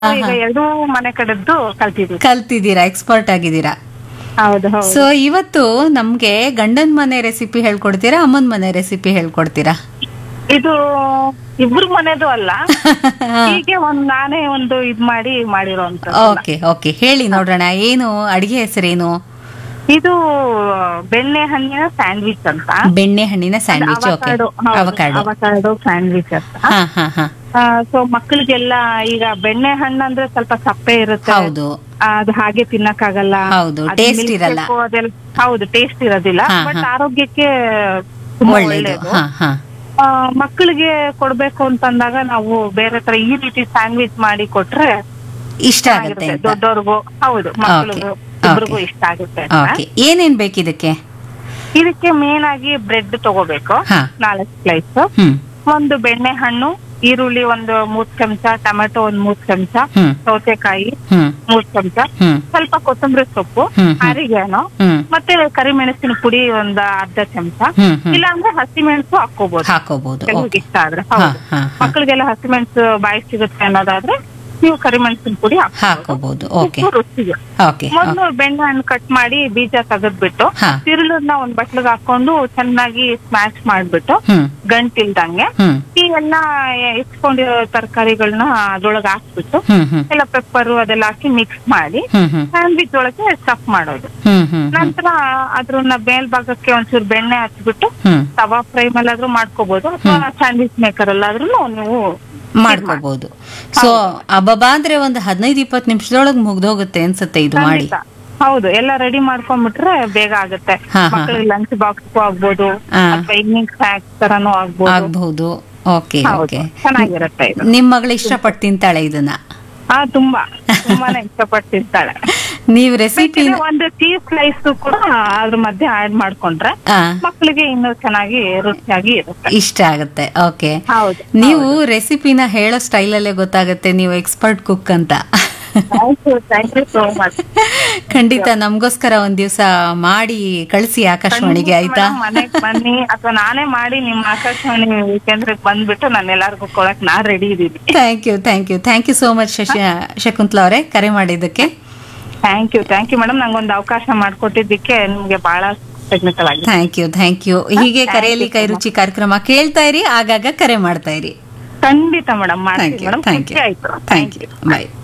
ಈಗ ಎರಡೂ ಮನೆ ಕಡೆದ್ದು ಕಲ್ತಿದ್ವಿ ಕಲ್ತಿದ್ದೀರಾ ಎಕ್ಸ್ಪರ್ಟ್ ಆಗಿದ್ದೀರಾ ಹೌದು ಹೌದು ಸೊ ಇವತ್ತು ನಮ್ಗೆ ಗಂಡನ್ ಮನೆ ರೆಸಿಪಿ ಹೇಳ್ಕೊಡ್ತೀರಾ ಅಮ್ಮನ್ ಮನೆ ರೆಸಿಪಿ ಹೇಳ್ಕೊಡ್ತೀರಾ ಇದು ಇಬ್ರು ಮನೆದು ಅಲ್ಲ ಹೀಗೆ ಒಂದ್ ನಾನೇ ಒಂದು ಇದ್ ಮಾಡಿ ಮಾಡಿರೋಂತ ಓಕೆ ಓಕೆ ಹೇಳಿ ನೋಡೋಣ ಏನು ಅಡಿಗೆ ಹೆಸರೇನು ಇದು ಬೆಣ್ಣೆ ಹಣ್ಣಿನ ಸ್ಯಾಂಡ್ವಿಚ್ ಅಂತ ಬೆಣ್ಣೆ ಹಣ್ಣಿನ sandwich okay avocado avocado sandwich ಅಂತ ಹಾ ಹಾ ಹಾ ಸೊ ಮಕ್ಕಳಿಗೆಲ್ಲ ಈಗ ಬೆಣ್ಣೆ ಹಣ್ಣು ಅಂದ್ರೆ ಸ್ವಲ್ಪ ಸಪ್ಪೆ ಇರುತ್ತೆ ಹೌದು ಆ, ಅದು ಹಾಗೆ ತಿನ್ನಕ್ಕಾಗಲ್ಲ ಹೌದು, ಅದು taste milk ಇರಲ್ಲ. ಬೇಕು, ಅದೆಲ್ಲ ಹೌದು ಟೇಸ್ಟ್ ಇರೋದಿಲ್ಲ ಹಾ, ಬಟ್ ಹಾ. ಆರೋಗ್ಯಕ್ಕೆ ತುಂಬಾ ಒಳ್ಳೇದು ಒಳ್ಳೇದು ಹಾ ಹಾ ಆ, ಮಕ್ಕಳಿಗೆ ಕೊಡ್ಬೇಕು ಅಂತಂದಾಗ ನಾವು ಬೇರೆ ತರ ಈ ರೀತಿ ಸ್ಯಾಂಡ್ವಿಚ್ ಮಾಡಿ ಕೊಟ್ರೆ ಇಷ್ಟ ಆಗತ್ತೆ ಚೆನ್ನಾಗಿರುತ್ತೆ. ಅಂತ ದೊಡ್ಡವ್ರಿಗೂ ಹೌದು ಮಕ್ಕಳಿಗೂ ಇಬ್ರಿಗೂ ಇಷ್ಟ ಆಗುತ್ತೆ ಅಂತ. ಓಕೆ ಏನೇನ್ ಬೇಕಿದಕ್ಕೆ ಇದಕ್ಕೆ ಮೇನ್ ಆಗಿ ಬ್ರೆಡ್ ತಗೋಬೇಕು ಹಾ ನಾಲ್ಕು ಸ್ಲೈಸ್ ಹ್ಮ್ ಒಂದು ಬೆಣ್ಣೆ ಹಣ್ಣು ಈರುಳ್ಳಿ ಒಂದು ಮೂರ್ ಚಮಚ ಟೊಮೆಟೊ ಒಂದ್ ಮೂರ್ ಚಮಚ ಹ್ಮ್ ಸೌತೆಕಾಯಿ ಹ್ಮ್ ಮೂರ್ ಚಮಚ ಹ್ಮ್ ಸ್ವಲ್ಪ ಕೊತ್ತಂಬರಿ ಸೊಪ್ಪು ಹ್ಮ್, ಹ್ಮ್. ಅರಿಗೆನು ಹ್ಮ್ ಮತ್ತೆ ಕರಿಮೆಣಸಿನ ಪುಡಿ ಒಂದ್ ಅರ್ಧ ಚಮಚ ಹ್ಮ್ ಹ್ಮ್ ಇಲ್ಲ ಅಂದ್ರೆ ಹಸಿಮೆಣಸು ಹಾಕೋಬಹುದು ಹಾಕೋಬಹುದು ಕೆಲವ್ರಿಗೆ ಓಕೆ ಇಷ್ಟ ಆದ್ರೆ ಹಾ ಹೌದು ಹಾ ಹಾ ಮಕ್ಕಳಿಗೆಲ್ಲ ಹಸಿಮೆಣಸು ಬಾಯಿ ಸಿಗುತ್ತೆ ಅನ್ನೋದಾದ್ರೆ ನೀವು ಕರಿಮೆಣಸಿನ ಪುಡಿ ಹಾಕ್ಬೋದು. ಹಾಕೋಬಹುದು ಓಕೆ ಉಪ್ಪು ರುಚಿಗೆ ಓಕೆ ಮೊದಲು ಬೆಣ್ಣೆ ಹಣ್ಣು ಕಟ್ ಮಾಡಿ ಬೀಜ ತೆಗೆದ್ಬಿಟ್ಟು ಹಾ ತಿರುಳನ್ನ ಒಂದ್ ಬಟ್ಲಿಗೆ ಹಾಕೊಂಡು ಚೆನ್ನಾಗಿ ಸ್ಮ್ಯಾಶ್ ಮಾಡ್ಬಿಟ್ಟು ಹ್ಮ್ ಗಂಟಿಲ್ದಂಗೆ ಹ್ಮ್ ಈ ಎಲ್ಲ ಇಟ್ಕೊಂಡಿರೋ ತರಕಾರಿಗಳನ್ನ ಅದ್ರೊಳಗೆ ಹಾಕ್ಬಿಟ್ಟು ಹ್ಮ್ ಹ್ಮ್ ಎಲ್ಲ ಪೆಪ್ಪರು ಅದೆಲ್ಲ ಹಾಕಿ ಮಿಕ್ಸ್ ಮಾಡಿ ಹ್ಮ್ ಹ್ಮ್ ಸ್ಯಾಂಡ್ವಿಚ್ ಒಳಗೆ ಸ್ಟಫ್ ಮಾಡೋದು ಹ್ಮ್ ಹ್ಮ್ ಹ್ಮ್ ನಂತರ ಅದ್ರನ್ನ ಮೇಲ್ಭಾಗಕ್ಕೆ ಒಂಚೂರು ಬೆಣ್ಣೆ ಹಚ್ಬಿಟ್ಟು ಹ್ಮ್ ತವಾ ಫ್ರೈ ಮೇಲಾದ್ರೂ ಮಾಡ್ಕೋಬಹುದು ಅಥವಾ ಸ್ಯಾಂಡ್ವಿಚ್ ಮೇಕರ್ ಅಲ್ಲಾದ್ರೂ ನೀವು ಮಾಡ್ಕೋಬಹುದು ಸೊ ಅಬ್ಬಬ್ಬಾ ಅಂದ್ರೆ ಒಂದು ಹದಿನೈದು ಇಪ್ಪತ್ತು ನಿಮಿಷದೊಳಗೆ ಮುಗ್ದೋಗುತ್ತೆ ಅನ್ಸುತ್ತೆ ಇದು ಮಾಡಿ ಖಂಡಿತ. ಹೌದು ಎಲ್ಲ ರೆಡಿ ಮಾಡ್ಕೊಂಡ್ಬಿಟ್ರೆ ಬೇಗ ಆಗುತ್ತೆ ಹಾ, ಹಾ, ಮಕ್ಕಳಿಗೆ ಲಂಚ್ ಬಾಕ್ಸ್ ಆಗ್ಬೋದು ಹಾ. ಅಥವಾ ಈವ್ನಿಂಗ್ ಸ್ನಾಕ್ಸ್ ತರಾನು ಆಗ್ಬೋದು ಆಗ್ಬಹುದು ಓಕೆ ಹೌದು ಓಕೆ ಚೆನ್ನಾಗಿರುತ್ತೆ ಇದು ನಿಮ್ ಮಗಳು ಇಷ್ಟಪಟ್ಟು ತಿಂತಾಳೆ ಇದನ್ನ ಹಾ ತುಂಬಾ ತುಂಬಾನೇ ಇಷ್ಟಪಟ್ಟು ತಿಂತಾಳೆ ನೀವು ರೆಸಿಪಿ ಬೇಕಿದ್ರೆ ಒಂದು ಚೀಸ್ ಸ್ಲೈಸ್ ಕೂಡ ಅದ್ರ ಮಧ್ಯೆ ಆಡ್ ಮಾಡ್ಕೊಂಡ್ರೆ ಮಕ್ಕಳಿಗೆ ಇನ್ನೂ ಚೆನ್ನಾಗಿ ರುಚಿಯಾಗಿ ಇರುತ್ತೆ ಇಷ್ಟ ಆಗುತ್ತೆ ಓಕೆ ಹೌದು ನೀವು ರೆಸಿಪಿನ ಹೇಳೋ ಸ್ಟೈಲಲ್ಲೇ ಗೊತ್ತಾಗುತ್ತೆ ನೀವು ಎಕ್ಸ್ಪರ್ಟ್ ಕುಕ್ ಅಂತ thank you thank you so much ಖಂಡಿತ ನಮ್ಗೋಸ್ಕರ ಒಂದ್ ದಿವಸ ಮಾಡಿ ಕಳಿಸಿ ಆಕಾಶವಾಣಿಗೆ ಆಯ್ತಾ ಮನೆಗ್ ಬನ್ನಿ ಅಥವಾ ನಾನೇ ಮಾಡಿ ನಿಮ್ಮ ಆಕಾಶವಾಣಿ ಕೇಂದ್ರಕ್ಕೆ ಬಂದ್ಬಿಟ್ಟು ನಾನು ಎಲ್ಲಾರ್ಗು ಕೊಡಕ್ ನಾ ರೆಡಿ ಇದೀನಿ thank you thank you thank you so much Shakuntala ಅವರೇ ಕರೆ ಮಾಡಿದ್ದಕ್ಕೆ thank you thank you madam ನಂಗೊಂದು ಅವಕಾಶ ಮಾಡ್ಕೊಟ್ಟಿದ್ದಕ್ಕೆ ನಿಮ್ಗೆ ಬಹಳ ಕೃತಜ್ಞತವಾಗಿ ಥ್ಯಾಂಕ್ ಯು ಥ್ಯಾಂಕ್ ಯು ಹೀಗೆ ಕರೆಯಲ್ಲಿ ಕೈ ರುಚಿ ಕಾರ್ಯಕ್ರಮ ಕೇಳ್ತಾ ಇರಿ ಆಗಾಗ ಕರೆ ಮಾಡ್ತಾ ಇರಿ ಖಂಡಿತ ಮೇಡಮ್ ಥ್ಯಾಂಕ್ ಮಾಡ್ತೀನಿ ಯು ಮೇಡಮ್ ಥ್ಯಾಂಕ್ ಖುಷಿ ಯು ಆಯ್ತು ಥ್ಯಾಂಕ್ ಯು ಬಾಯ್